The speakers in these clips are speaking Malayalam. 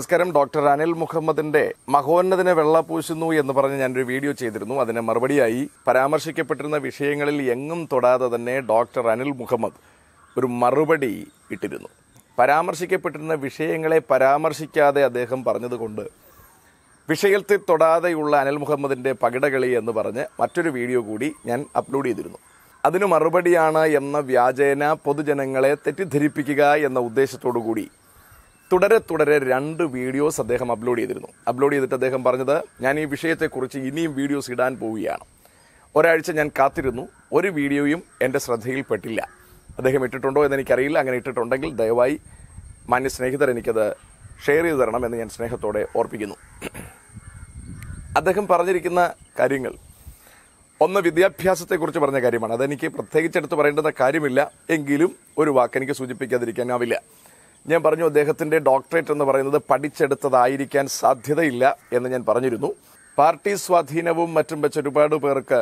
നമസ്കാരം ഡോക്ടർ അനിൽ മുഹമ്മദിന്റെ മഹോന്നതിനെ വെള്ളപൂശുന്നു എന്ന് പറഞ്ഞ് ഞാനൊരു വീഡിയോ ചെയ്തിരുന്നു അതിന് മറുപടിയായി പരാമർശിക്കപ്പെട്ടിരുന്ന വിഷയങ്ങളിൽ എങ്ങും തൊടാതെ തന്നെ ഡോക്ടർ അനിൽ മുഹമ്മദ് ഒരു മറുപടി ഇട്ടിരുന്നു പരാമർശിക്കപ്പെട്ടിരുന്ന വിഷയങ്ങളെ പരാമർശിക്കാതെ അദ്ദേഹം പറഞ്ഞതുകൊണ്ട് വിഷയത്തിൽ തൊടാതെയുള്ള അനിൽ മുഹമ്മദിന്റെ പകിടകളി എന്ന് പറഞ്ഞ് മറ്റൊരു വീഡിയോ കൂടി ഞാൻ അപ്ലോഡ് ചെയ്തിരുന്നു അതിനു മറുപടിയാണ് എന്ന വ്യാജേന പൊതുജനങ്ങളെ തെറ്റിദ്ധരിപ്പിക്കുക എന്ന ഉദ്ദേശത്തോടു കൂടി തുടരെ തുടരെ രണ്ട് വീഡിയോസ് അദ്ദേഹം അപ്ലോഡ് ചെയ്തിരുന്നു അപ്ലോഡ് ചെയ്തിട്ട് അദ്ദേഹം പറഞ്ഞത് ഞാൻ ഈ വിഷയത്തെക്കുറിച്ച് ഇനിയും വീഡിയോസ് ഇടാൻ പോവുകയാണ് ഒരാഴ്ച ഞാൻ കാത്തിരുന്നു ഒരു വീഡിയോയും എൻ്റെ ശ്രദ്ധയിൽപ്പെട്ടില്ല അദ്ദേഹം ഇട്ടിട്ടുണ്ടോ എന്ന് എനിക്കറിയില്ല അങ്ങനെ ഇട്ടിട്ടുണ്ടെങ്കിൽ ദയവായി മാന്യ സ്നേഹിതർ എനിക്കത് ഷെയർ ചെയ്തു തരണം എന്ന് ഞാൻ സ്നേഹത്തോടെ ഓർപ്പിക്കുന്നു അദ്ദേഹം പറഞ്ഞിരിക്കുന്ന കാര്യങ്ങൾ ഒന്ന് വിദ്യാഭ്യാസത്തെക്കുറിച്ച് പറഞ്ഞ കാര്യമാണ് അതെനിക്ക് പ്രത്യേകിച്ചെടുത്ത് പറയേണ്ടുന്ന കാര്യമില്ല എങ്കിലും ഒരു വാക്ക് എനിക്ക് സൂചിപ്പിക്കാതിരിക്കാനാവില്ല ഞാൻ പറഞ്ഞു അദ്ദേഹത്തിന്റെ ഡോക്ടറേറ്റ് എന്ന് പറയുന്നത് പഠിച്ചെടുത്തതായിരിക്കാൻ സാധ്യതയില്ല എന്ന് ഞാൻ പറഞ്ഞിരുന്നു പാർട്ടി സ്വാധീനവും മറ്റും വെച്ച് ഒരുപാട് പേർക്ക്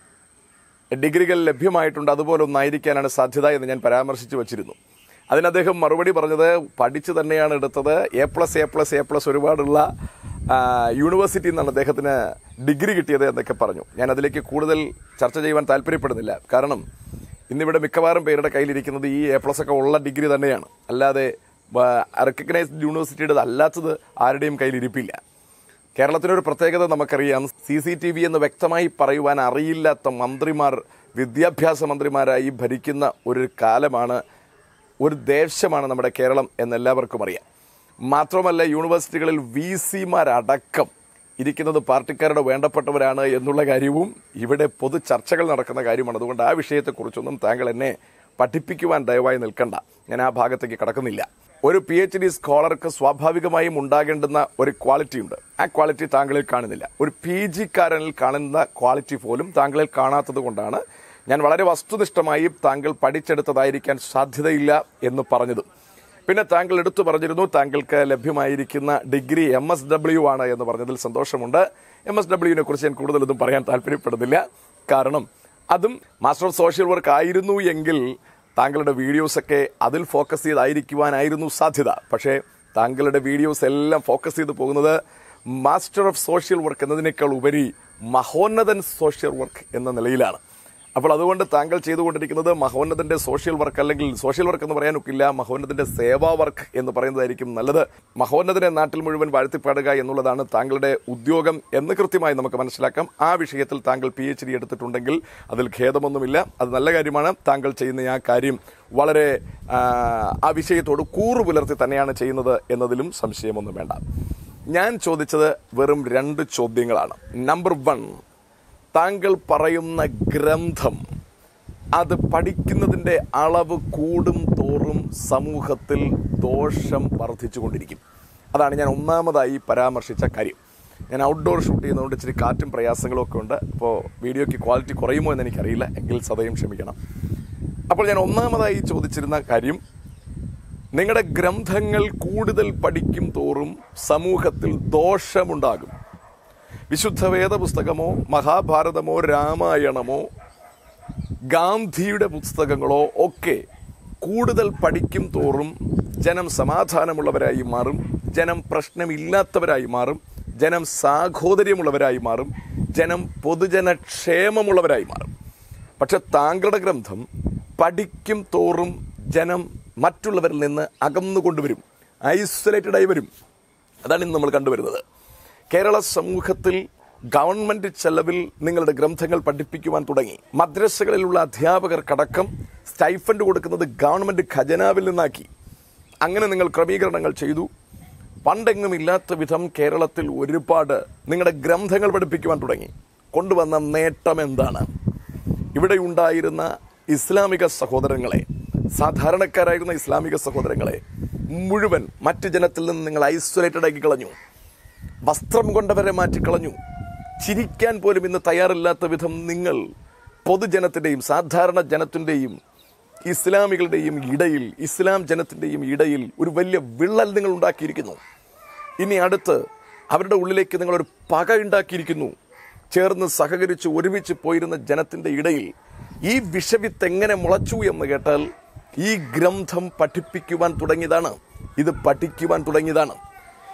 ഡിഗ്രികൾ ലഭ്യമായിട്ടുണ്ട് അതുപോലെ ഒന്നായിരിക്കാനാണ് സാധ്യത എന്ന് ഞാൻ പരാമർശിച്ചു വച്ചിരുന്നു അതിന് അദ്ദേഹം മറുപടി പറഞ്ഞത് പഠിച്ചു തന്നെയാണ് എടുത്തത് A plus A plus A plus ഒരുപാടുള്ള ആ, യൂണിവേഴ്സിറ്റിയിൽ നിന്നാണ് അദ്ദേഹത്തിന് ഡിഗ്രി കിട്ടിയത് എന്നൊക്കെ പറഞ്ഞു ഞാൻ അതിലേക്ക് കൂടുതൽ ചർച്ച ചെയ്യുവാൻ താല്പര്യപ്പെടുന്നില്ല കാരണം ഇന്നിവിടെ മിക്കവാറും പേരുടെ കയ്യിലിരിക്കുന്നത് ഈ എ പ്ലസ് ഒക്കെ ഉള്ള ഡിഗ്രി തന്നെയാണ് അല്ലാതെ റെക്കഗ്നൈസ്ഡ് യൂണിവേഴ്സിറ്റിയുടെ അല്ലാത്തത് ആരുടെയും കയ്യിലിരിപ്പില്ല കേരളത്തിനൊരു പ്രത്യേകത നമുക്കറിയാം സി സി ടി വി എന്ന് വ്യക്തമായി പറയുവാൻ അറിയില്ലാത്ത മന്ത്രിമാർ വിദ്യാഭ്യാസ മന്ത്രിമാരായി ഭരിക്കുന്ന ഒരു കാലമാണ് ഒരു ദേശമാണ് നമ്മുടെ കേരളം എന്നെല്ലാവർക്കും അറിയാം മാത്രമല്ല യൂണിവേഴ്സിറ്റികളിൽ വി സിമാരടക്കം ഇരിക്കുന്നത് പാർട്ടിക്കാരുടെ വേണ്ടപ്പെട്ടവരാണ് എന്നുള്ള കാര്യവും ഇവിടെ പൊതു ചർച്ചകൾ നടക്കുന്ന കാര്യമാണ് അതുകൊണ്ട് ആ വിഷയത്തെക്കുറിച്ചൊന്നും താങ്കൾ എന്നെ പഠിപ്പിക്കുവാൻ ദയവായി നിൽക്കണ്ട ഞാൻ ആ ഭാഗത്തേക്ക് കടക്കുന്നില്ല ഒരു പി എച്ച് ഡി സ്കോളർക്ക് സ്വാഭാവികമായും ഉണ്ടാകേണ്ടുന്ന ഒരു ക്വാളിറ്റി ഉണ്ട് ആ ക്വാളിറ്റി താങ്കളിൽ കാണുന്നില്ല ഒരു പി ജിക്കാരനിൽ കാണുന്ന ക്വാളിറ്റി പോലും താങ്കളിൽ കാണാത്തത് കൊണ്ടാണ് ഞാൻ വളരെ വസ്തുനിഷ്ഠമായി താങ്കൾ പഠിച്ചെടുത്തതായിരിക്കാൻ സാധ്യതയില്ല എന്ന് പറഞ്ഞത് പിന്നെ താങ്കൾ എടുത്തു പറഞ്ഞിരുന്നു താങ്കൾക്ക് ലഭ്യമായിരിക്കുന്ന ഡിഗ്രി എം എസ് ഡബ്ല്യു ആണ് എന്ന് പറഞ്ഞതിൽ സന്തോഷമുണ്ട് എം എസ് ഡബ്ല്യുവിനെ കുറിച്ച് ഞാൻ കൂടുതലൊന്നും പറയാൻ താല്പര്യപ്പെടുന്നില്ല കാരണം അതും മാസ്റ്റർ ഓഫ് സോഷ്യൽ വർക്ക് ആയിരുന്നു എങ്കിൽ താങ്കളുടെ വീഡിയോസൊക്കെ അതിൽ ഫോക്കസ് ചെയ്തായിരിക്കുവാനായിരുന്നു സാധ്യത പക്ഷേ താങ്കളുടെ വീഡിയോസ് എല്ലാം ഫോക്കസ് ചെയ്ത് പോകുന്നത് മാസ്റ്റർ ഓഫ് സോഷ്യൽ വർക്ക് എന്നതിനേക്കാൾ ഉപരി മഹോന്നതൻ സോഷ്യൽ വർക്ക് എന്ന നിലയിലാണ് അപ്പോൾ അതുകൊണ്ട് താങ്കൾ ചെയ്തുകൊണ്ടിരിക്കുന്നത് മഹോന്നതന്റെ സോഷ്യൽ വർക്ക് അല്ലെങ്കിൽ സോഷ്യൽ വർക്ക് എന്ന് പറയാനൊക്കില്ല മഹോന്നതന്റെ സേവാ വർക്ക് എന്ന് പറയുന്നതായിരിക്കും നല്ലത് മഹോന്നതനെ നാട്ടിൽ മുഴുവൻ വാഴ്ത്തിപ്പാടുക എന്നുള്ളതാണ് താങ്കളുടെ ഉദ്യോഗം എന്ന് കൃത്യമായി നമുക്ക് മനസ്സിലാക്കാം ആ വിഷയത്തിൽ താങ്കൾ പി എച്ച് ഡി എടുത്തിട്ടുണ്ടെങ്കിൽ അതിൽ ഖേദമൊന്നുമില്ല അത് നല്ല കാര്യമാണ് താങ്കൾ ചെയ്യുന്ന ആ കാര്യം വളരെ ആ, ആ വിഷയത്തോട് കൂറു പുലർത്തി തന്നെയാണ് ചെയ്യുന്നത് എന്നതിലും സംശയമൊന്നും വേണ്ട ഞാൻ ചോദിച്ചത് വെറും രണ്ട് ചോദ്യങ്ങളാണ് നമ്പർ വൺ താങ്കൾ പറയുന്ന ഗ്രന്ഥം അത് പഠിക്കുന്നതിൻ്റെ അളവ് കൂടും തോറും സമൂഹത്തിൽ ദോഷം വർദ്ധിച്ചുകൊണ്ടിരിക്കും അതാണ് ഞാൻ ഒന്നാമതായി പരാമർശിച്ച കാര്യം ഞാൻ ഔട്ട്ഡോർ ഷൂട്ട് ചെയ്യുന്നതുകൊണ്ട് ഇച്ചിരി കാറ്റും പ്രയാസങ്ങളും ഒക്കെ ഉണ്ട് അപ്പോൾ വീഡിയോയ്ക്ക് ക്വാളിറ്റി കുറയുമോ എന്ന് എനിക്കറിയില്ല എങ്കിൽ സദയം ക്ഷമിക്കണം അപ്പോൾ ഞാൻ ഒന്നാമതായി ചോദിച്ചിരുന്ന കാര്യം നിങ്ങളുടെ ഗ്രന്ഥങ്ങൾ കൂടുതൽ പഠിക്കും തോറും സമൂഹത്തിൽ ദോഷമുണ്ടാകും വിശുദ്ധ വേദപുസ്തകമോ മഹാഭാരതമോ രാമായണമോ ഗാന്ധിയുടെ പുസ്തകങ്ങളോ ഒക്കെ കൂടുതൽ പഠിക്കും തോറും ജനം സമാധാനമുള്ളവരായി മാറും ജനം പ്രശ്നമില്ലാത്തവരായി മാറും ജനം സാഹോദര്യമുള്ളവരായി മാറും ജനം പൊതുജന ക്ഷേമമുള്ളവരായി മാറും പക്ഷെ താങ്കളുടെ ഗ്രന്ഥം പഠിക്കും തോറും ജനം മറ്റുള്ളവരിൽ നിന്ന് അകന്നുകൊണ്ടുവരും ഐസൊലേറ്റഡ് ആയി വരും അതാണ് ഇന്ന് നമ്മൾ കണ്ടുവരുന്നത് കേരള സമൂഹത്തിൽ ഗവൺമെന്റ് ചെലവിൽ നിങ്ങളുടെ ഗ്രന്ഥങ്ങൾ പഠിപ്പിക്കുവാൻ തുടങ്ങി മദ്രസകളിലുള്ള അധ്യാപകർക്കടക്കം സ്റ്റൈഫൻഡ് കൊടുക്കുന്നത് ഗവൺമെന്റ് ഖജനാവിൽ നിന്നാക്കി അങ്ങനെ നിങ്ങൾ ക്രമീകരണങ്ങൾ ചെയ്തു പണ്ടെങ്ങും ഇല്ലാത്ത വിധം കേരളത്തിൽ ഒരുപാട് നിങ്ങളുടെ ഗ്രന്ഥങ്ങൾ പഠിപ്പിക്കുവാൻ തുടങ്ങി കൊണ്ടുവന്ന നേട്ടം എന്താണ് ഇവിടെ ഉണ്ടായിരുന്ന ഇസ്ലാമിക സഹോദരങ്ങളെ സാധാരണക്കാരായിരുന്ന ഇസ്ലാമിക സഹോദരങ്ങളെ മുഴുവൻ മറ്റ് ജനത്തിൽ നിന്ന് നിങ്ങൾ ഐസൊലേറ്റഡ് ആക്കി കളഞ്ഞു വസ്ത്രം കൊണ്ടവരെ മാറ്റിക്കളഞ്ഞു ചിരിക്കാൻ പോലും ഇന്ന് തയ്യാറില്ലാത്ത വിധം നിങ്ങൾ പൊതുജനത്തിൻ്റെയും സാധാരണ ജനത്തിൻ്റെയും ഇസ്ലാമികളുടെയും ഇടയിൽ ഇസ്ലാം ജനത്തിൻ്റെയും ഇടയിൽ ഒരു വലിയ വിള്ളൽ നിങ്ങൾ ഉണ്ടാക്കിയിരിക്കുന്നു ഇനി അടുത്ത് അവരുടെ ഉള്ളിലേക്ക് നിങ്ങൾ ഒരു പക ഉണ്ടാക്കിയിരിക്കുന്നു ചേർന്ന് സഹകരിച്ച് ഒരുമിച്ച് പോയിരുന്ന ജനത്തിന്റെ ഇടയിൽ ഈ വിഷവിത്ത് എങ്ങനെ മുളച്ചു എന്ന് കേട്ടാൽ ഈ ഗ്രന്ഥം പഠിപ്പിക്കുവാൻ തുടങ്ങിയതാണ് ഇത് പഠിക്കുവാൻ തുടങ്ങിയതാണ്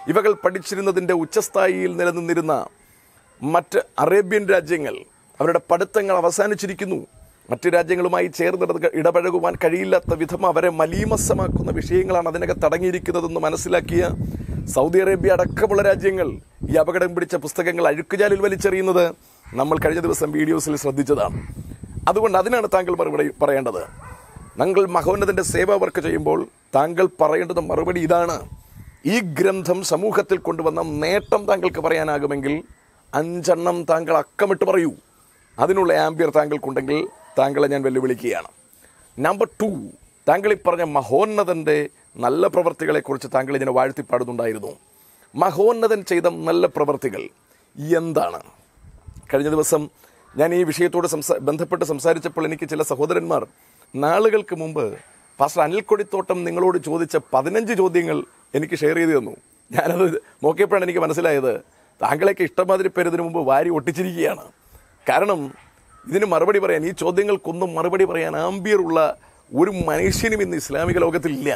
ഇവകൾ പഠിച്ചിരുന്നതിൻ്റെ ഉച്ചസ്ഥായിയിൽ നിലനിന്നിരുന്ന മറ്റ് അറേബ്യൻ രാജ്യങ്ങൾ അവരുടെ പഠിത്തങ്ങൾ അവസാനിച്ചിരിക്കുന്നു മറ്റ് രാജ്യങ്ങളുമായി ചേർന്ന് ഇടപഴകുവാൻ കഴിയില്ലാത്ത വിധം അവരെ മലീമസമാക്കുന്ന വിഷയങ്ങളാണ് അതിനകത്ത് അടങ്ങിയിരിക്കുന്നതെന്ന് മനസ്സിലാക്കിയ സൗദി അറേബ്യ അടക്കമുള്ള രാജ്യങ്ങൾ ഈ അപകടം പിടിച്ച പുസ്തകങ്ങൾ അഴുക്കുചാലിൽ വലിച്ചെറിയുന്നത് നമ്മൾ കഴിഞ്ഞ ദിവസം വീഡിയോസിൽ ശ്രദ്ധിച്ചതാണ് അതുകൊണ്ട് അതിനാണ് താങ്കൾ മറുപടി പറയേണ്ടത് താങ്കൾ മഹോന്നതന്റെ സേവ വർക്ക് ചെയ്യുമ്പോൾ താങ്കൾ പറയേണ്ടത് മറുപടി ഇതാണ് ഈ ഗ്രന്ഥം സമൂഹത്തിൽ കൊണ്ടുവന്ന നേട്ടം താങ്കൾക്ക് പറയാനാകുമെങ്കിൽ അഞ്ചെണ്ണം താങ്കൾ അക്കമിട്ട് പറയൂ അതിനുള്ള ആംബിയർ താങ്കൾക്കുണ്ടെങ്കിൽ താങ്കളെ ഞാൻ വെല്ലുവിളിക്കുകയാണ് നമ്പർ ടു താങ്കൾ ഈ പറഞ്ഞ മഹോന്നതന്റെ നല്ല പ്രവർത്തികളെക്കുറിച്ച് താങ്കൾ ഇതിനെ വാഴ്ത്തിപ്പാടുന്നുണ്ടായിരുന്നു മഹോന്നതൻ ചെയ്ത നല്ല പ്രവർത്തികൾ എന്താണ് കഴിഞ്ഞ ദിവസം ഞാൻ ഈ വിഷയത്തോട് സംസാ ബന്ധപ്പെട്ട് സംസാരിച്ചപ്പോൾ എനിക്ക് ചില സഹോദരന്മാർ നാളുകൾക്ക് മുമ്പ് പാസ്റ്റർ അനിൽ കൊടിത്തോട്ടം നിങ്ങളോട് ചോദിച്ച പതിനഞ്ച് ചോദ്യങ്ങൾ എനിക്ക് ഷെയർ ചെയ്തു തന്നു ഞാനത് നോക്കിയപ്പോഴാണ് എനിക്ക് മനസ്സിലായത് താങ്കളെയൊക്കെ ഇഷ്ടമാതിരി പേര് ഇതിനു മുമ്പ് വാരി ഒട്ടിച്ചിരിക്കുകയാണ് കാരണം ഇതിന് മറുപടി പറയാൻ ഈ ചോദ്യങ്ങൾക്കൊന്നും മറുപടി പറയാൻ ആംബിയറുള്ള ഒരു മനുഷ്യനും ഇന്ന് ഇസ്ലാമിക ലോകത്തിലില്ല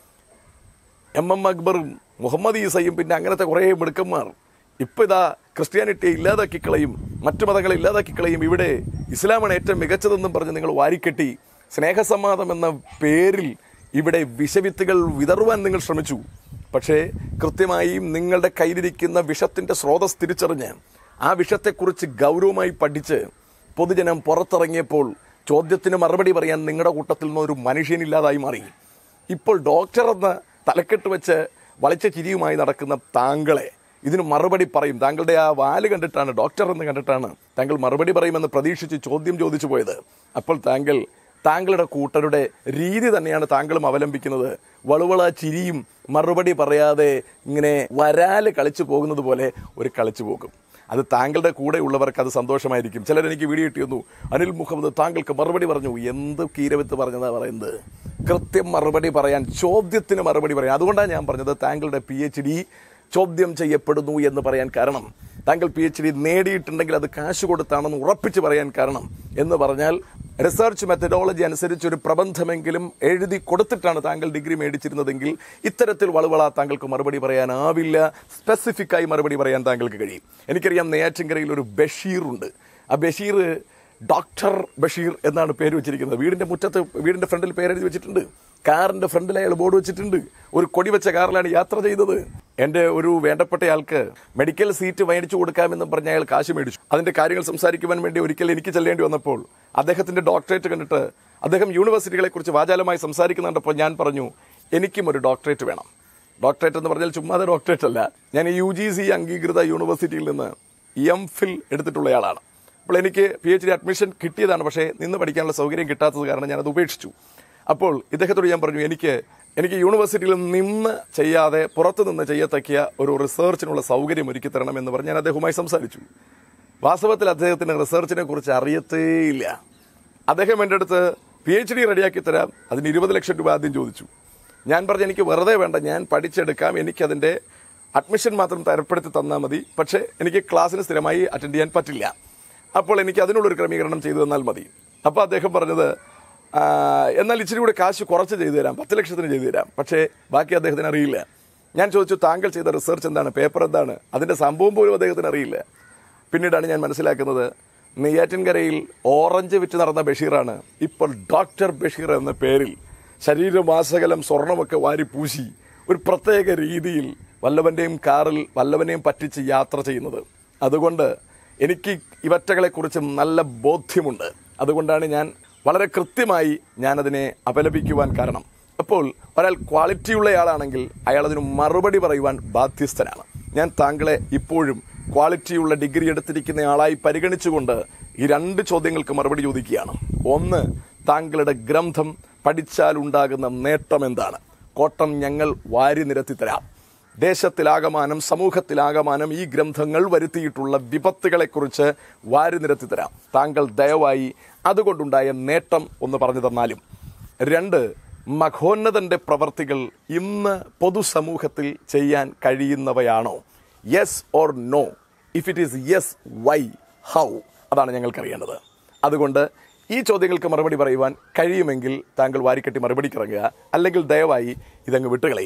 എം എം അക്ബറും മുഹമ്മദ് ഈസയും പിന്നെ അങ്ങനത്തെ കുറേ മിടുക്കന്മാർ ഇപ്പം ഇതാ ക്രിസ്ത്യാനിറ്റിയെ ഇല്ലാതാക്കി കളയും മറ്റു മതങ്ങളെ ഇല്ലാതാക്കി കളയും ഇവിടെ ഇസ്ലാമാണ് ഏറ്റവും മികച്ചതെന്നും പറഞ്ഞ് നിങ്ങൾ വാരിക്കെട്ടി സ്നേഹസമ്മാദം എന്ന പേരിൽ ഇവിടെ വിഷവിത്തുകൾ വിതറുവാൻ നിങ്ങൾ ശ്രമിച്ചു പക്ഷേ കൃത്യമായും നിങ്ങളുടെ കയ്യിലിരിക്കുന്ന വിഷത്തിന്റെ സ്രോതസ് തിരിച്ചറിഞ്ഞ് ആ വിഷത്തെക്കുറിച്ച് ഗൗരവമായി പഠിച്ച് പൊതുജനം പുറത്തിറങ്ങിയപ്പോൾ ചോദ്യത്തിന് മറുപടി പറയാൻ നിങ്ങളുടെ കൂട്ടത്തിൽ നിന്ന് ഒരു മനുഷ്യനില്ലാതായി മാറി ഇപ്പോൾ ഡോക്ടർ എന്ന തലക്കെട്ട് വെച്ച് വളിച്ച ചിരിയുമായി നടക്കുന്ന താങ്കളെ ഇതിന് മറുപടി പറയും താങ്കളുടെ ആ വാല് കണ്ടിട്ടാണ് ഡോക്ടർ എന്ന് കണ്ടിട്ടാണ് താങ്കൾ മറുപടി പറയുമെന്ന് പ്രതീക്ഷിച്ച് ചോദ്യം ചോദിച്ചു പോയത് അപ്പോൾ താങ്കൾ താങ്കളുടെ കൂട്ടരുടെ രീതി തന്നെയാണ് താങ്കളും അവലംബിക്കുന്നത് വളുവള ചിരിയും മറുപടി പറയാതെ ഇങ്ങനെ വരാല് കളിച്ചു പോകുന്നത് പോലെ ഒരു കളിച്ചു പോകും അത് താങ്കളുടെ കൂടെ ഉള്ളവർക്ക് അത് സന്തോഷമായിരിക്കും ചിലർ എനിക്ക് വീഡിയോ ഇട്ടി തന്നു അനിൽ മുഹമ്മദ് താങ്കൾക്ക് മറുപടി പറഞ്ഞു എന്ത് കീരവിത്ത് പറഞ്ഞതാ പറയുന്നത് കൃത്യം മറുപടി പറയാൻ ചോദ്യത്തിന് മറുപടി പറയാൻ അതുകൊണ്ടാണ് ഞാൻ പറഞ്ഞത് താങ്കളുടെ പി എച്ച് ഡി ചോദ്യം ചെയ്യപ്പെടുന്നു എന്ന് പറയാൻ കാരണം താങ്കൾ പി എച്ച് ഡി നേടിയിട്ടുണ്ടെങ്കിൽ അത് കാശ് കൊടുത്താണെന്ന് ഉറപ്പിച്ച് പറയാൻ കാരണം എന്ന് പറഞ്ഞാൽ റിസർച്ച് മെത്തഡോളജി അനുസരിച്ച് ഒരു പ്രബന്ധമെങ്കിലും എഴുതി കൊടുത്തിട്ടാണ് താങ്കൾ ഡിഗ്രി മേടിച്ചിരുന്നതെങ്കിൽ ഇത്തരത്തിൽ വളവള താങ്കൾക്ക് മറുപടി പറയാനാവില്ല സ്പെസിഫിക്കായി മറുപടി പറയാൻ താങ്കൾക്ക് കഴിയും എനിക്കറിയാം നെയ്യാറ്റിൻകരയിൽ ഒരു ബഷീറുണ്ട് ആ ബഷീർ ഡോക്ടർ ബഷീർ എന്നാണ് പേര് വെച്ചിരിക്കുന്നത് വീടിന്റെ മുറ്റത്ത് വീടിന്റെ ഫ്രണ്ടിൽ പേരെഴുതി വെച്ചിട്ടുണ്ട് കാറിന്റെ ഫ്രണ്ടിൽ അയാൾ ബോർഡ് വെച്ചിട്ടുണ്ട് ഒരു കൊടി വെച്ച കാറിലാണ് യാത്ര ചെയ്തത് എന്റെ ഒരു വേണ്ടപ്പെട്ടയാൾക്ക് മെഡിക്കൽ സീറ്റ് മേടിച്ചു കൊടുക്കാമെന്ന് പറഞ്ഞ അയാൾ കാശ് മേടിച്ചു അതിന്റെ കാര്യങ്ങൾ സംസാരിക്കുവാൻ വേണ്ടി ഒരിക്കൽ എനിക്ക് ചെല്ലേണ്ടി വന്നപ്പോൾ അദ്ദേഹത്തിന്റെ ഡോക്ടറേറ്റ് കണ്ടിട്ട് അദ്ദേഹം യൂണിവേഴ്സിറ്റികളെ കുറിച്ച് വാചാലമായി സംസാരിക്കുന്നുണ്ടപ്പോൾ ഞാൻ പറഞ്ഞു എനിക്കും ഒരു ഡോക്ടറേറ്റ് വേണം ഡോക്ടറേറ്റ് എന്ന് പറഞ്ഞാൽ ചുമ്മാതെ ഡോക്ടറേറ്റ് അല്ല ഞാൻ യു ജി സി അംഗീകൃത യൂണിവേഴ്സിറ്റിയിൽ നിന്ന് എം ഫിൽ എടുത്തിട്ടുള്ളയാളാണ് അപ്പോൾ എനിക്ക് പി എച്ച് ഡി അഡ്മിഷൻ കിട്ടിയതാണ് പക്ഷേ നിന്ന് പഠിക്കാനുള്ള സൗകര്യം കിട്ടാത്തത് കാരണം ഞാനത് ഉപേക്ഷിച്ചു അപ്പോൾ ഇദ്ദേഹത്തോട് ഞാൻ പറഞ്ഞു എനിക്ക് എനിക്ക് യൂണിവേഴ്സിറ്റിയിൽ നിന്ന് ചെയ്യാതെ പുറത്തു നിന്ന് ചെയ്യത്തക്കിയ ഒരു റിസർച്ചിനുള്ള സൗകര്യം ഒരുക്കി തരണം എന്ന് പറഞ്ഞ് ഞാൻ അദ്ദേഹവുമായി സംസാരിച്ചു വാസ്തവത്തിൽ അദ്ദേഹത്തിന് റിസർച്ചിനെ കുറിച്ച് അറിയത്തേയില്ല അദ്ദേഹം എൻ്റെ അടുത്ത് പി എച്ച് ഡി റെഡിയാക്കി തരാം അതിന് ഇരുപത് ലക്ഷം രൂപ ആദ്യം ചോദിച്ചു ഞാൻ പറഞ്ഞു എനിക്ക് വെറുതെ വേണ്ട ഞാൻ പഠിച്ചെടുക്കാം എനിക്കതിൻ്റെ അഡ്മിഷൻ മാത്രം തരപ്പെടുത്തി തന്നാൽ മതി പക്ഷേ എനിക്ക് ക്ലാസ്സിന് സ്ഥിരമായി അറ്റൻഡ് ചെയ്യാൻ പറ്റില്ല അപ്പോൾ എനിക്ക് അതിനുള്ളൊരു ക്രമീകരണം ചെയ്തു തന്നാൽ മതി അപ്പോൾ അദ്ദേഹം പറഞ്ഞത് "ആ, എന്നാൽ ഇച്ചിരി കൂടെ കാശ് കുറച്ച് ചെയ്തു തരാം പത്ത് ലക്ഷത്തിന് ചെയ്തു തരാം പക്ഷേ ബാക്കി അദ്ദേഹത്തിന് അറിയില്ല ഞാൻ ചോദിച്ചു താങ്കൾ ചെയ്ത റിസർച്ച് എന്താണ് പേപ്പർ എന്താണ് അതിൻ്റെ സംഭവം പോലും അദ്ദേഹത്തിന് അറിയില്ല പിന്നീടാണ് ഞാൻ മനസ്സിലാക്കുന്നത് നെയ്യാറ്റിൻകരയിൽ ഓറഞ്ച് വിറ്റ് നടന്ന ബഷീറാണ് ഇപ്പോൾ ഡോക്ടർ ബഷീർ എന്ന പേരിൽ ശരീരമാസകലം സ്വർണമൊക്കെ വാരി പൂശി ഒരു പ്രത്യേക രീതിയിൽ വല്ലവന്റെയും കാറിൽ വല്ലവനെയും പറ്റിച്ച് യാത്ര ചെയ്യുന്നത് അതുകൊണ്ട് എനിക്ക് ഇവറ്റകളെക്കുറിച്ച് നല്ല ബോധ്യമുണ്ട് അതുകൊണ്ടാണ് ഞാൻ വളരെ കൃത്യമായി ഞാനതിനെ അപലപിക്കുവാൻ കാരണം അപ്പോൾ ഒരാൾ ക്വാളിറ്റിയുള്ളയാളാണെങ്കിൽ അയാൾ അതിന് മറുപടി പറയുവാൻ ബാധ്യസ്ഥനാണ് ഞാൻ താങ്കളെ ഇപ്പോഴും ക്വാളിറ്റിയുള്ള ഡിഗ്രി എടുത്തിരിക്കുന്ന ആളായി പരിഗണിച്ചുകൊണ്ട് ഈ രണ്ട് ചോദ്യങ്ങൾക്ക് മറുപടി ചോദിക്കുകയാണ് ഒന്ന് താങ്കളുടെ ഗ്രന്ഥം പഠിച്ചാൽ ഉണ്ടാകുന്ന നേട്ടം എന്താണ് കോട്ടം ഞങ്ങൾ വാരി നിരത്തി തരാം ദേശത്തിലാകമാനം സമൂഹത്തിലാകമാനം ഈ ഗ്രന്ഥങ്ങൾ വരുത്തിയിട്ടുള്ള വിപത്തുകളെക്കുറിച്ച് വാരി നിരത്തി തരാം താങ്കൾ ദയവായി അതുകൊണ്ടുണ്ടായ നേട്ടം ഒന്ന് പറഞ്ഞു തന്നാലും രണ്ട് മഖോന്നതന്റെ പ്രവർത്തികൾ ഇന്ന് പൊതുസമൂഹത്തിൽ ചെയ്യാൻ കഴിയുന്നവയാണോ yes or no if it is yes why how അതാണ് ഞങ്ങൾക്കറിയേണ്ടത് അതുകൊണ്ട് ഈ ചോദ്യങ്ങൾക്ക് മറുപടി പറയുവാൻ കഴിയുമെങ്കിൽ താങ്കൾ വാരിക്കെട്ടി മറുപടിക്കിറങ്ങുക അല്ലെങ്കിൽ ദയവായി ഇതങ്ങ് വിട്ടുകളയുക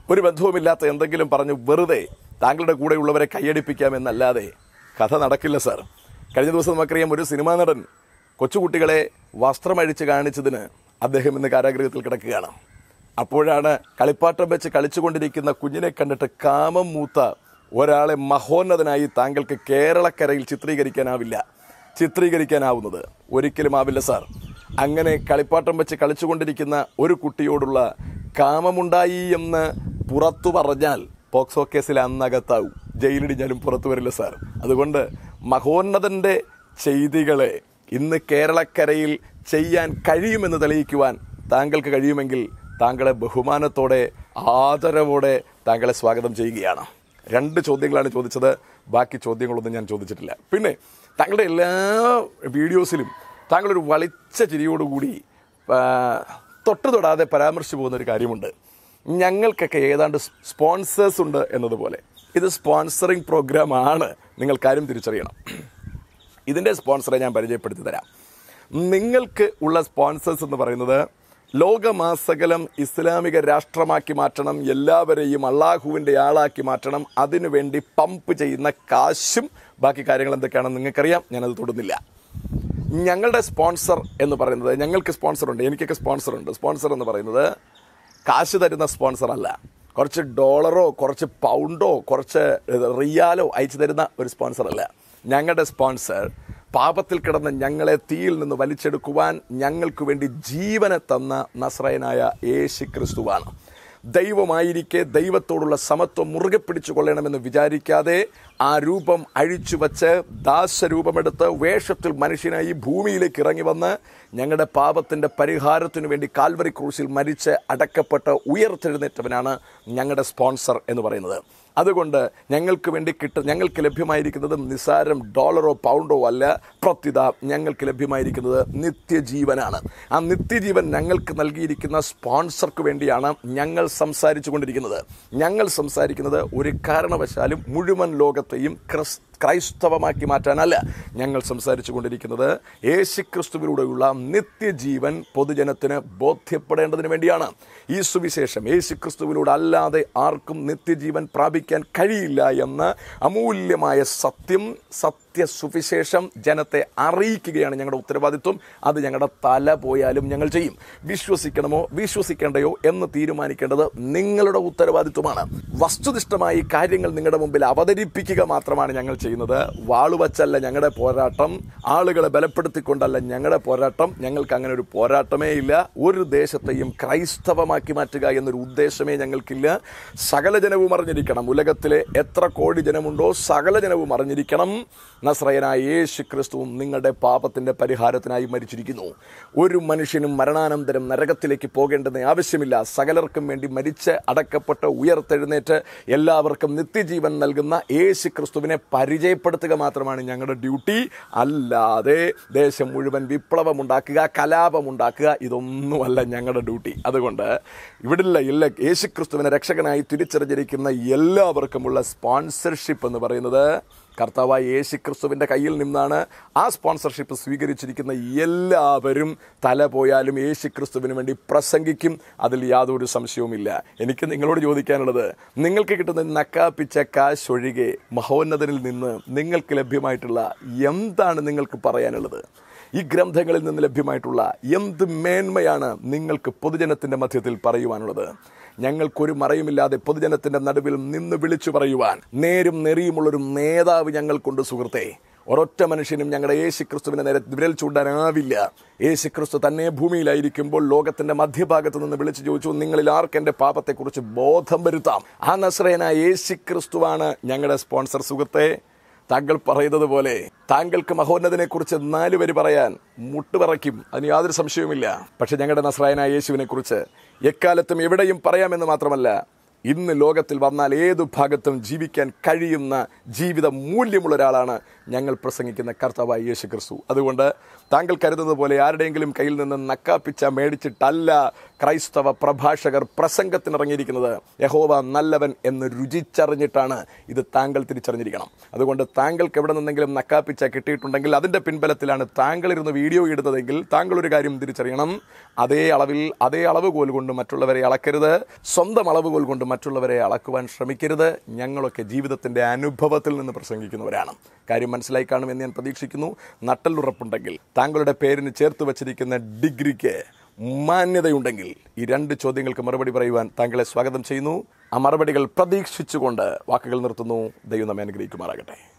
ഒരു ബന്ധവുമില്ലാത്ത എന്തെങ്കിലും പറഞ്ഞ് വെറുതെ താങ്കളുടെ കൂടെയുള്ളവരെ കൈയടിപ്പിക്കാമെന്നല്ലാതെ കഥ നടക്കില്ല സാർ കഴിഞ്ഞ ദിവസം നമുക്കറിയാം ഒരു സിനിമാ നടൻ കൊച്ചുകുട്ടികളെ വസ്ത്രമഴിച്ച് കാണിച്ചതിന് അദ്ദേഹം ഇന്ന് കാരാഗൃഹത്തിൽ കിടക്കുകയാണ് അപ്പോഴാണ് കളിപ്പാട്ടം വെച്ച് കളിച്ചുകൊണ്ടിരിക്കുന്ന കുഞ്ഞിനെ കണ്ടിട്ട് കാമം മൂത്ത ഒരാളെ മഹോന്നതനായി താങ്കൾക്ക് കേരളക്കരയിൽ ചിത്രീകരിക്കാനാവില്ല ചിത്രീകരിക്കാനാവുന്നത് ഒരിക്കലും ആവില്ല സാർ അങ്ങനെ കളിപ്പാട്ടം വെച്ച് കളിച്ചുകൊണ്ടിരിക്കുന്ന ഒരു കുട്ടിയോടുള്ള കാമമുണ്ടായി എന്ന് പുറത്തു പറഞ്ഞാൽ പോക്സോ കേസിൽ അന്നകത്താവും ജയിലിടിഞ്ഞാലും പുറത്തു വരില്ല സാർ അതുകൊണ്ട് മഹോന്നതന്റെ ചെയ്തികളെ ഇന്ന് കേരളക്കരയിൽ ചെയ്യാൻ കഴിയുമെന്ന് തെളിയിക്കുവാൻ താങ്കൾക്ക് കഴിയുമെങ്കിൽ താങ്കളെ ബഹുമാനത്തോടെ ആദരവോടെ താങ്കളെ സ്വാഗതം ചെയ്യുകയാണ് രണ്ട് ചോദ്യങ്ങളാണ് ചോദിച്ചത് ബാക്കി ചോദ്യങ്ങളൊന്നും ഞാൻ ചോദിച്ചിട്ടില്ല പിന്നെ താങ്കളുടെ എല്ലാ വീഡിയോസിലും താങ്കളൊരു വളിച്ച ചിരിയോടുകൂടി ആ, തൊട്ട് തൊടാതെ പരാമർശിച്ചു പോകുന്ന ഒരു കാര്യമുണ്ട് ഞങ്ങൾക്കൊക്കെ ഏതാണ്ട് സ്പോൺസേഴ്സ് ഉണ്ട് എന്നതുപോലെ ഇത് സ്പോൺസറിങ് പ്രോഗ്രാം ആണ് നിങ്ങൾ കാര്യം തിരിച്ചറിയണം ഇതിൻ്റെ സ്പോൺസറെ ഞാൻ പരിചയപ്പെടുത്തി തരാം നിങ്ങൾക്ക് ഉള്ള സ്പോൺസേഴ്സ് എന്ന് പറയുന്നത് ലോകമാസകലം ഇസ്ലാമിക രാഷ്ട്രമാക്കി മാറ്റണം എല്ലാവരെയും അള്ളാഹുവിൻ്റെ ആളാക്കി മാറ്റണം അതിനുവേണ്ടി പമ്പ് ചെയ്യുന്ന കാശും ബാക്കി കാര്യങ്ങൾ എന്തൊക്കെയാണെന്ന് നിങ്ങൾക്കറിയാം ഞാനത് തൊടുന്നില്ല ഞങ്ങളുടെ സ്പോൺസർ എന്ന് പറയുന്നത് ഞങ്ങൾക്ക് സ്പോൺസർ ഉണ്ട് എനിക്കൊക്കെ സ്പോൺസർ ഉണ്ട് സ്പോൺസർ എന്ന് പറയുന്നത് കാശ് തരുന്ന സ്പോൺസർ അല്ല കുറച്ച് ഡോളറോ കുറച്ച് പൗണ്ടോ കുറച്ച് റിയാലോ അയച്ചു തരുന്ന ഒരു സ്പോൺസർ അല്ല ഞങ്ങളുടെ സ്പോൺസർ പാപത്തിൽ കിടന്ന് ഞങ്ങളെ തീയിൽ നിന്ന് വലിച്ചെടുക്കുവാൻ ഞങ്ങൾക്ക് വേണ്ടി ജീവനെ തന്ന നസ്രയനായ യേശു ക്രിസ്തുവാണ് ദൈവമായിരിക്കെ ദൈവത്തോടുള്ള സമത്വം മുറുകെ പിടിച്ചു കൊള്ളണമെന്ന് വിചാരിക്കാതെ ആ രൂപം അഴിച്ചു വച്ച് ദാസരൂപമെടുത്ത് വേഷത്തിൽ മനുഷ്യനായി ഭൂമിയിലേക്ക് ഇറങ്ങി വന്ന് ഞങ്ങളുടെ പാപത്തിന്റെ പരിഹാരത്തിനു വേണ്ടി കാൽവരി ക്രൂശിൽ മരിച്ച് അടക്കപ്പെട്ട് ഉയർത്തെഴുന്നേറ്റവനാണ് ഞങ്ങളുടെ സ്പോൺസർ എന്ന് പറയുന്നത് അതുകൊണ്ട് ഞങ്ങൾക്ക് വേണ്ടി കിട്ട ഞങ്ങൾക്ക് ലഭ്യമായിരിക്കുന്നത് നിസാരം ഡോളറോ പൗണ്ടോ അല്ല പ്രത്യുത ഞങ്ങൾക്ക് ലഭ്യമായിരിക്കുന്നത് നിത്യജീവനാണ് ആ നിത്യജീവൻ ഞങ്ങൾക്ക് നൽകിയിരിക്കുന്ന സ്പോൺസർക്ക് വേണ്ടിയാണ് ഞങ്ങൾ സംസാരിച്ചു കൊണ്ടിരിക്കുന്നത് ഞങ്ങൾ സംസാരിക്കുന്നത് ഒരു കാരണവശാലും മുഴുവൻ ലോകത്തെയും ക്രിസ് ക്രൈസ്തവമാക്കി മാറ്റാനല്ല ഞങ്ങൾ സംസാരിച്ചു കൊണ്ടിരിക്കുന്നത് യേശുക്രിസ്തുവിലൂടെയുള്ള നിത്യജീവൻ പൊതുജനത്തിന് ബോധ്യപ്പെടേണ്ടതിന് വേണ്ടിയാണ് ഈ സുവിശേഷം യേശുക്രിസ്തുവിലൂടെ അല്ലാതെ ആർക്കും നിത്യജീവൻ പ്രാപിക്കാൻ കഴിയില്ല എന്ന് അമൂല്യമായ സത്യം സത്യ സുവിശേഷം ജനത്തെ അറിയിക്കുകയാണ് ഞങ്ങളുടെ ഉത്തരവാദിത്വം അത് ഞങ്ങളുടെ തല പോയാലും ഞങ്ങൾ ചെയ്യും വിശ്വസിക്കണമോ വിശ്വസിക്കേണ്ടയോ എന്ന് തീരുമാനിക്കേണ്ടത് നിങ്ങളുടെ ഉത്തരവാദിത്വമാണ് വസ്തുനിഷ്ഠമായി കാര്യങ്ങൾ നിങ്ങളുടെ മുമ്പിൽ അവതരിപ്പിക്കുക മാത്രമാണ് ഞങ്ങൾ ചെയ്യുന്നത് വാളുവച്ചല്ല ഞങ്ങളുടെ പോരാട്ടം ആളുകളെ ബലപ്പെടുത്തിക്കൊണ്ടല്ല ഞങ്ങളുടെ പോരാട്ടം ഞങ്ങൾക്ക് അങ്ങനെ ഒരു പോരാട്ടമേ ഇല്ല ഒരു ദേശത്തെയും ക്രൈസ്തവമാക്കി മാറ്റുക എന്നൊരു ഉദ്ദേശമേ ഞങ്ങൾക്കില്ല സകല ജനവും അറിഞ്ഞിരിക്കണം ഉലകത്തിലെ എത്ര കോടി ജനമുണ്ടോ സകല ജനവും അറിഞ്ഞിരിക്കണം നസ്രയനായ യേശു ക്രിസ്തുവും നിങ്ങളുടെ പാപത്തിന്റെ പരിഹാരത്തിനായി മരിച്ചിരിക്കുന്നു ഒരു മനുഷ്യനും മരണാനന്തരം നരകത്തിലേക്ക് പോകേണ്ടെന്ന് ആവശ്യമില്ല സകലർക്കും വേണ്ടി മരിച്ച് അടക്കപ്പെട്ട് ഉയർത്തെഴുന്നേറ്റ് എല്ലാവർക്കും നിത്യജീവൻ നൽകുന്ന യേശു ക്രിസ്തുവിനെ പരിചയപ്പെടുത്തുക മാത്രമാണ് ഞങ്ങളുടെ ഡ്യൂട്ടി അല്ലാതെ ദേശം മുഴുവൻ വിപ്ലവമുണ്ടാക്കുക കലാപമുണ്ടാക്കുക ഇതൊന്നുമല്ല ഞങ്ങളുടെ ഡ്യൂട്ടി അതുകൊണ്ട് ഇവിടില്ല ഇല്ല യേശു ക്രിസ്തുവിനെ രക്ഷകനായി തിരിച്ചറിഞ്ഞിരിക്കുന്ന എല്ലാവർക്കുമുള്ള സ്പോൺസർഷിപ്പ് എന്ന് പറയുന്നത് കർത്താവായ യേശു ക്രിസ്തുവിൻ്റെ കയ്യിൽ നിന്നാണ് ആ സ്പോൺസർഷിപ്പ് സ്വീകരിച്ചിരിക്കുന്ന എല്ലാവരും തല പോയാലും യേശു ക്രിസ്തുവിന് വേണ്ടി പ്രസംഗിക്കും അതിൽ യാതൊരു സംശയവുമില്ല എനിക്ക് നിങ്ങളോട് ചോദിക്കാനുള്ളത് നിങ്ങൾക്ക് കിട്ടുന്ന നക്കാപ്പിച്ച കാശ് ഒഴികെ മഹോന്നതനിൽ നിന്ന് നിങ്ങൾക്ക് ലഭ്യമായിട്ടുള്ള എന്താണ് നിങ്ങൾക്ക് പറയാനുള്ളത് ഈ ഗ്രന്ഥങ്ങളിൽ നിന്ന് ലഭ്യമായിട്ടുള്ള എന്ത് മേന്മയാണ് നിങ്ങൾക്ക് പൊതുജനത്തിന്റെ മധ്യത്തിൽ പറയുവാനുള്ളത് ഞങ്ങൾക്കൊരു മറയുമില്ലാതെ പൊതുജനത്തിന്റെ നടുവിൽ നിന്ന് വിളിച്ചു പറയുവാൻ നേരും നെറിയുമുള്ളൊരു നേതാവ് ഞങ്ങൾക്കുണ്ട് സുഹൃത്തെ ഒരൊറ്റ മനുഷ്യനും ഞങ്ങളുടെ യേശു ക്രിസ്തുവിനെ നേരെ വിരൽ ചൂണ്ടാനാവില്ല യേശു ക്രിസ്തു തന്നെ ഭൂമിയിലായിരിക്കുമ്പോൾ ലോകത്തിന്റെ മധ്യഭാഗത്ത് നിന്ന് വിളിച്ചു ചോദിച്ചു നിങ്ങളിൽ ആർക്ക് എന്റെ പാപത്തെക്കുറിച്ച് ബോധം വരുത്താം ആ നസ്രയനായ യേശു ക്രിസ്തുവാണ് ഞങ്ങളുടെ സ്പോൺസർ സുഹൃത്തെ താങ്കൾ പറയുന്നത് പോലെ താങ്കൾക്ക് മഹോന്നതിനെ കുറിച്ച് നാല് വരി പറയാൻ മുട്ടുപറയ്ക്കും അതിന് യാതൊരു സംശയവുമില്ല പക്ഷെ ഞങ്ങളുടെ നസ്രായനായ യേശുവിനെ കുറിച്ച് എക്കാലത്തും എവിടെയും പറയാമെന്ന് മാത്രമല്ല ഇന്ന് ലോകത്തിൽ വന്നാൽ ഏതു ഭാഗത്തും ജീവിക്കാൻ കഴിയുന്ന ജീവിത മൂല്യമുള്ള ഒരാളാണ് ഞങ്ങൾ പ്രസംഗിക്കുന്ന കർത്താവായ യേശു ക്രിസ്തു അതുകൊണ്ട് താങ്കൾ കരുതുന്നത് പോലെ ആരുടെയെങ്കിലും കയ്യിൽ നിന്ന് നക്കാപ്പിച്ച മേടിച്ചിട്ടല്ല ക്രൈസ്തവ പ്രഭാഷകർ പ്രസംഗത്തിനിറങ്ങിയിരിക്കുന്നത് യഹോവ നല്ലവൻ എന്ന് രുചിച്ചറിഞ്ഞിട്ടാണ് ഇത് താങ്കൾ തിരിച്ചറിഞ്ഞിരിക്കണം അതുകൊണ്ട് താങ്കൾക്ക് എവിടെ നിന്നെങ്കിലും നക്കാപ്പിച്ച കിട്ടിയിട്ടുണ്ടെങ്കിൽ അതിന്റെ പിൻബലത്തിലാണ് താങ്കൾ ഇരുന്ന് വീഡിയോ ഇടുന്നതെങ്കിൽ താങ്കൾ ഒരു കാര്യം തിരിച്ചറിയണം അതേ അളവിൽ അതേ അളവുകോൽ കൊണ്ട് മറ്റുള്ളവരെ അളക്കരുത് സ്വന്തം അളവുകോൽ കൊണ്ട് മറ്റുള്ളവരെ അളക്കുവാൻ ശ്രമിക്കരുത് ഞങ്ങളൊക്കെ ജീവിതത്തിൻ്റെ അനുഭവത്തിൽ നിന്ന് പ്രസംഗിക്കുന്നവരാണ് കാര്യം മനസ്സിലായി കാണുമെന്ന് ഞാൻ പ്രതീക്ഷിക്കുന്നു നട്ടലുറപ്പുണ്ടെങ്കിൽ താങ്കളുടെ പേരിന് ചേർത്ത് വച്ചിരിക്കുന്ന ഡിഗ്രിക്ക് മാന്യതയുണ്ടെങ്കിൽ ഈ രണ്ട് ചോദ്യങ്ങൾക്ക് മറുപടി പറയുവാൻ താങ്കളെ സ്വാഗതം ചെയ്യുന്നു ആ മറുപടികൾ പ്രതീക്ഷിച്ചുകൊണ്ട് വാക്കുകൾ നിർത്തുന്നു ദൈവം നമ്മെ അനുഗ്രഹിക്കുമാറാകട്ടെ